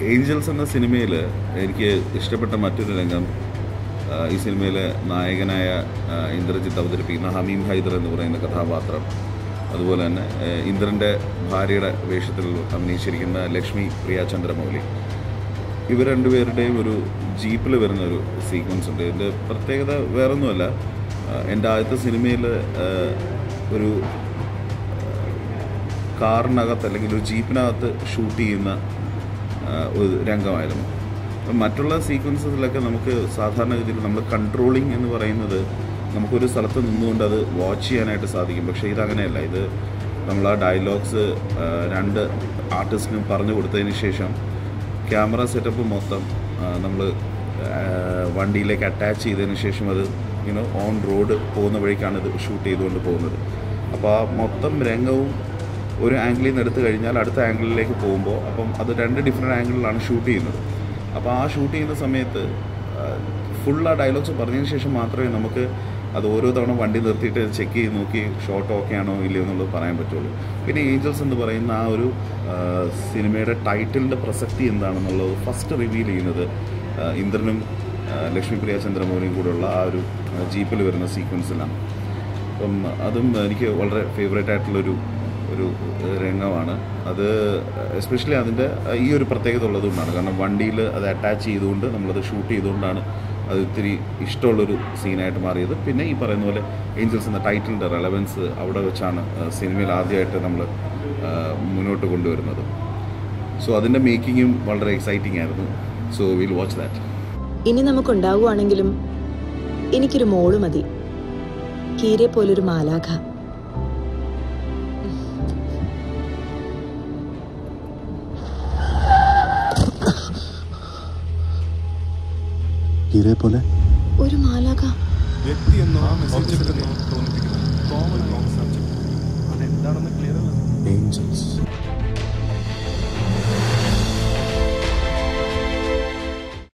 Angeles എന്ന സിനിമയിൽ എനിക്ക് ഇഷ്ടപ്പെട്ട മറ്റൊരു രംഗം ആ, ഈ സിനിമയിലെ നായകനായ ആ, ഇന്ദ്രജിത്ത് അവതരിപ്പിക്കുന്ന ഹമീം ഹൈദർ എന്ന് പറയുന്ന കഥാപാത്രം അതുപോലെ തന്നെ ആ, ഇന്ദ്രൻ്റെ ഭാര്യയുടെ വേഷത്തിൽ അഭിനയിച്ചിരിക്കുന്ന ലക്ഷ്മി പ്രിയ ചന്ദ്രമൗലി ഇവർ രണ്ടുപേരുടെയും ഒരു ജീപ്പിൽ വരുന്ന ഒരു സീക്വൻസ് ഉണ്ട് ഇതിൻ്റെ പ്രത്യേകത വേറൊന്നുമല്ല ആ, എൻ്റെ ആദ്യത്തെ സിനിമയിൽ ഒരു കാറിനകത്ത് അല്ലെങ്കിൽ ഒരു ജീപ്പിനകത്ത് ഷൂട്ട് ചെയ്യുന്ന ആ, ഒരു രംഗമായിരുന്നു അപ്പം മറ്റുള്ള സീക്വൻസസിലൊക്കെ നമുക്ക് സാധാരണഗതിയിൽ നമ്മൾ കൺട്രോളിങ് എന്ന് പറയുന്നത് നമുക്കൊരു സ്ഥലത്ത് നിന്നുകൊണ്ട് അത് വാച്ച് ചെയ്യാനായിട്ട് സാധിക്കും പക്ഷേ ഇതങ്ങനെയല്ല ഇത് നമ്മൾ ആ ഡയലോഗ്സ് രണ്ട് ആർട്ടിസ്റ്റിനും പറഞ്ഞു കൊടുത്തതിന് ശേഷം ക്യാമറ സെറ്റപ്പ് മൊത്തം നമ്മൾ വണ്ടിയിലേക്ക് അറ്റാച്ച് ചെയ്തതിന് ശേഷം അത് യുനോ ഓൺ റോഡ് പോകുന്ന വഴിക്കാണ് ഇത് ഷൂട്ട് ചെയ്തുകൊണ്ട് പോകുന്നത് അപ്പോൾ ആ മൊത്തം രംഗവും ഒരു ആംഗിളിൽ നിന്ന് എടുത്തു കഴിഞ്ഞാൽ അടുത്ത ആംഗിളിലേക്ക് പോകുമ്പോൾ അപ്പം അത് രണ്ട് ഡിഫറെൻറ്റ് ആംഗിളിലാണ് ഷൂട്ട് ചെയ്യുന്നത് അപ്പോൾ ആ ഷൂട്ട് ചെയ്യുന്ന സമയത്ത് ഫുൾ ആ ഡയലോഗ്സ് പറഞ്ഞതിന് ശേഷം മാത്രമേ നമുക്ക് അത് ഓരോ തവണ വണ്ടി നിർത്തിയിട്ട് ചെക്ക് ചെയ്ത് നോക്കി ഷോട്ട് ഓക്കെ ആണോ ഇല്ലയോ എന്നുള്ളത് പറയാൻ പറ്റുള്ളൂ പിന്നെ ഏഞ്ചൽസ് എന്ന് പറയുന്ന ആ ഒരു ആ, സിനിമയുടെ ടൈറ്റിലിൻ്റെ പ്രസക്തി എന്താണെന്നുള്ളത് ഫസ്റ്റ് റിവീൽ ചെയ്യുന്നത് ആ, ഇന്ദ്രനും ആ, ലക്ഷ്മിപ്രിയ ചന്ദ്രമോഹനും കൂടെയുള്ള ആ ഒരു ജീപ്പിൽ വരുന്ന സീക്വൻസിലാണ് അപ്പം അതും എനിക്ക് വളരെ ഫേവറേറ്റ് ആയിട്ടുള്ളൊരു ഒരു രംഗമാണ് അത് എസ്പെഷ്യലി അതിൻ്റെ ഈ ഒരു പ്രത്യേകത ഉള്ളതുകൊണ്ടാണ് കാരണം വണ്ടിയിൽ അത് അറ്റാച്ച് ചെയ്തുകൊണ്ട് നമ്മളത് ഷൂട്ട് ചെയ്തുകൊണ്ടാണ് അത് ഇത്തിരി ഇഷ്ടമുള്ളൊരു സീനായിട്ട് മാറിയത് പിന്നെ ഈ പറയുന്ന പോലെ ഏഞ്ചൽസ് എന്ന ടൈറ്റിലിൻ്റെ റെലവൻസ് അവിടെ വെച്ചാണ് ആ, സിനിമയിൽ ആദ്യമായിട്ട് നമ്മൾ ആ, മുന്നോട്ട് കൊണ്ടുവരുന്നത് സോ അതിൻ്റെ മേക്കിങ്ങും വളരെ എക്സൈറ്റിംഗ് ആയിരുന്നു സോ വിൽ വാച്ച് ദാറ്റ് ഇനി നമുക്കുണ്ടാവുകയാണെങ്കിലും എനിക്കൊരു മോള് മതി കീരെ പോലൊരു മാലാഖ ഹീരയെ പോലെ ഒരു മാലാഖ വ്യക്തി എന്നോ ഒബ്ജക്റ്റ് എന്നോ തോന്നിപ്പിക്കുന്നത് കോമൺ കോൺസെപ്റ്റ് അതെന്താണെന്ന് ക്ലിയർ അല്ല ഏഞ്ചൽസ്